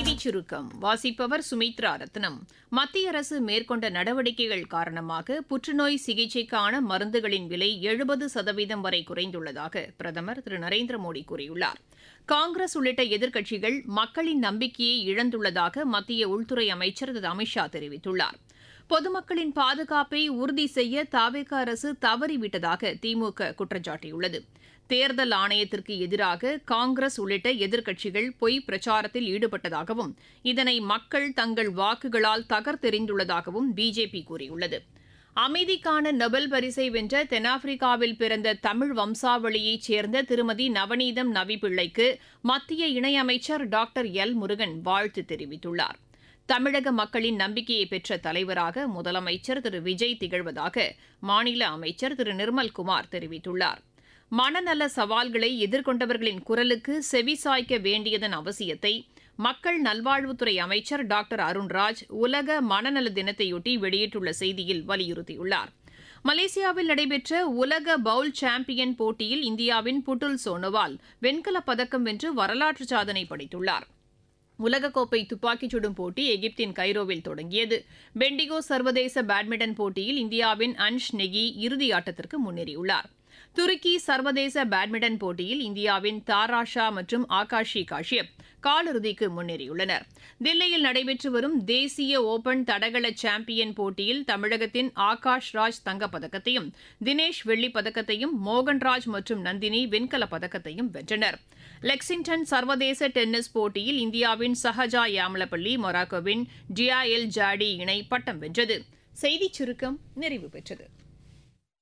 செய்திச் சுருக்கம் வாசிப்பவர் சுமித்ரா ரத்னம் மத்திய அரசு மேற்கொண்ட நடவடிக்கைகள் காரணமாக புற்றுநோய் சிகிச்சைக்கான மருந்துகளின் விலை எழுபது சதவீதம் வரை குறைந்துள்ளதாக பிரதமர் திரு நரேந்திர மோடி கூறியுள்ளார் காங்கிரஸ் உள்ளிட்ட எதிர்க்கட்சிகள் மக்களின் நம்பிக்கையை இழந்துள்ளதாக மத்திய உள்துறை அமைச்சர் திரு அமித்ஷா தெரிவித்துள்ளார் பொதுமக்களின் பாதுகாப்பை உறுதி செய்ய தாவேக அரசு தவறிவிட்டதாக திமுக குற்றம் சாட்டியுள்ளது தேர்தல் ஆணையத்திற்கு எதிராக காங்கிரஸ் உள்ளிட்ட எதிர்க்கட்சிகள் பொய் பிரச்சாரத்தில் ஈடுபட்டதாகவும் இதனை மக்கள் தங்கள் வாக்குகளால் தகர்த்தெறிந்துள்ளதாகவும் பிஜேபி கூறியுள்ளது அமைதிக்கான நொபல் பரிசை வென்ற தென்னாப்பிரிக்காவில் பிறந்த தமிழ் வம்சாவளியைச் சேர்ந்த திருமதி நவநீதம் நவிப்பிள்ளைக்கு மத்திய இணையமைச்சர் டாக்டர் எல் முருகன் வாழ்த்து தெரிவித்துள்ளார் தமிழக மக்களின் நம்பிக்கையை பெற்ற தலைவராக முதலமைச்சர் திரு விஜய் திகழ்வதாக மாநில அமைச்சர் திரு நிர்மல்குமார் தெரிவித்துள்ளார் மனநல சவால்களை எதிர்கொண்டவர்களின் குரலுக்கு செவிசாய்க்க வேண்டியதன் அவசியத்தை மக்கள் நல்வாழ்வுத்துறை அமைச்சர் டாக்டர் அருண்ராஜ் உலக மனநல தினத்தையொட்டி வெளியிட்டுள்ள செய்தியில் வலியுறுத்தியுள்ளார் மலேசியாவில் நடைபெற்ற உலக பவுல் சாம்பியன் போட்டியில் இந்தியாவின் புட்டுல் சோனோவால் வெண்கலப் பதக்கம் வென்று வரலாற்று சாதனை படைத்துள்ளார் உலகக்கோப்பை துப்பாக்கிச் சுடும் போட்டி எகிப்தின் கைரோவில் தொடங்கியது பெண்டிகோ சர்வதேச பேட்மிண்டன் போட்டியில் இந்தியாவின் அன்ஷ் நெகி இறுதி ஆட்டத்திற்கு முன்னேறியுள்ளார் துருக்கி சர்வதேச பேட்மிண்டன் போட்டியில் இந்தியாவின் தாராஷா மற்றும் ஆகாஷி காஷ்யப் காலிறுதிக்கு முன்னேறியுள்ளனர் தில்லியில் நடைபெற்று வரும் தேசிய ஓபன் தடகள சாம்பியன் போட்டியில் தமிழகத்தின் ஆகாஷ் ராஜ் தங்கப்பதக்கத்தையும் தினேஷ் வெள்ளிப் பதக்கத்தையும் மோகன்ராஜ் மற்றும் நந்தினி வெண்கலப் பதக்கத்தையும் வென்றனர் லெக்சிங்டன் சர்வதேச டென்னிஸ் போட்டியில் இந்தியாவின் சஹஜா யாமலப்பள்ளி மொராக்கோவின் டியா எல் ஜாடி இணை பட்டம் வென்றது செய்திச் சுருக்கம் நிறைவு பெற்றது